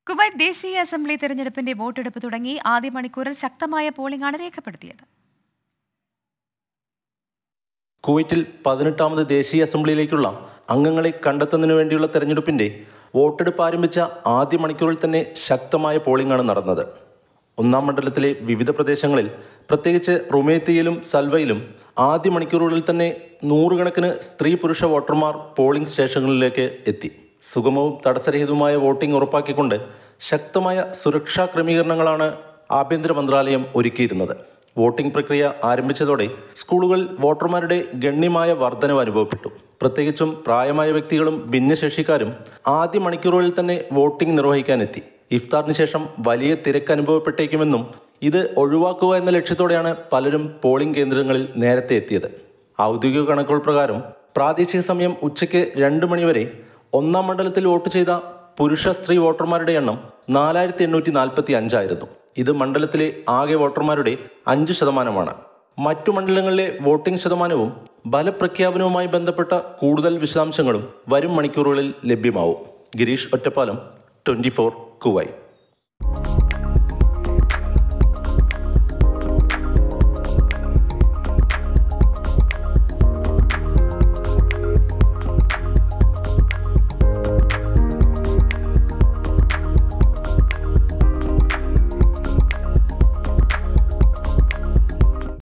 Kuwait ദേശീയ assembly തെരഞ്ഞെടുപ്പിന്റെ വോട്ടെടുപ്പ് തുടങ്ങി ആദ്യ മണിക്കൂറിൽ ശക്തമായ പോളിംഗാണ് രേഖപ്പെടുത്തിയത് കുവൈറ്റിൽ പതിനെട്ടാമത് ദേശീയ അസംബ്ലിയിലേക്കുള്ള അംഗങ്ങളെ കണ്ടെത്തുന്നതിനു വേണ്ടിയുള്ള തെരഞ്ഞെടുപ്പിന്റെ വോട്ടെടുപ്പ് ആരംഭിച്ച ആദ്യ മണിക്കൂറിൽ തന്നെ ശക്തമായ പോളിംഗാണ് നടന്നത് ഒന്നാം മണ്ഡലത്തിലെ വിവിധ പ്രദേശങ്ങളിൽ പ്രത്യേകിച്ച് റുമേത്തിയിലും സൽവയിലും ആദ്യ മണിക്കൂറുകളിൽ തന്നെ നൂറുകണക്കിന് സ്ത്രീ പുരുഷ വോട്ടർമാർ പോളിംഗ് സ്റ്റേഷനുകളിലേക്ക് എത്തി സുഗമവും തടസ്സരഹിതവുമായ വോട്ടിംഗ് ഉറപ്പാക്കിക്കൊണ്ട് ശക്തമായ സുരക്ഷാ ക്രമീകരണങ്ങളാണ് ആഭ്യന്തര മന്ത്രാലയം ഒരുക്കിയിരുന്നത് വോട്ടിംഗ് പ്രക്രിയ ആരംഭിച്ചതോടെ സ്കൂളുകളിൽ വോട്ടർമാരുടെ ഗണ്യമായ വർധനവ് അനുഭവപ്പെട്ടു പ്രത്യേകിച്ചും പ്രായമായ വ്യക്തികളും ഭിന്നശേഷിക്കാരും ആദ്യ മണിക്കൂറുകളിൽ തന്നെ വോട്ടിംഗ് നിർവഹിക്കാനെത്തി ഇഫ്താറിന് ശേഷം വലിയ തിരക്ക് അനുഭവപ്പെട്ടേക്കുമെന്നും ഇത് ഒഴിവാക്കുക എന്ന ലക്ഷ്യത്തോടെയാണ് പലരും പോളിംഗ് കേന്ദ്രങ്ങളിൽ നേരത്തെ എത്തിയത് ഔദ്യോഗിക കണക്കുകൾ പ്രകാരം പ്രാദേശിക സമയം ഉച്ചയ്ക്ക് രണ്ട് മണിവരെ ഒന്നാം മണ്ഡലത്തിൽ വോട്ട് ചെയ്ത പുരുഷ സ്ത്രീ വോട്ടർമാരുടെ എണ്ണം നാലായിരത്തി എണ്ണൂറ്റി നാൽപ്പത്തി അഞ്ചായിരുന്നു ഇത് മണ്ഡലത്തിലെ ആകെ വോട്ടർമാരുടെ അഞ്ച് ശതമാനമാണ് മറ്റു മണ്ഡലങ്ങളിലെ വോട്ടിംഗ് ശതമാനവും ഫലപ്രഖ്യാപനവുമായി ബന്ധപ്പെട്ട കൂടുതൽ വിശദാംശങ്ങളും വരും മണിക്കൂറുകളിൽ ലഭ്യമാവും Girish Ottapalam twenty four Kuwait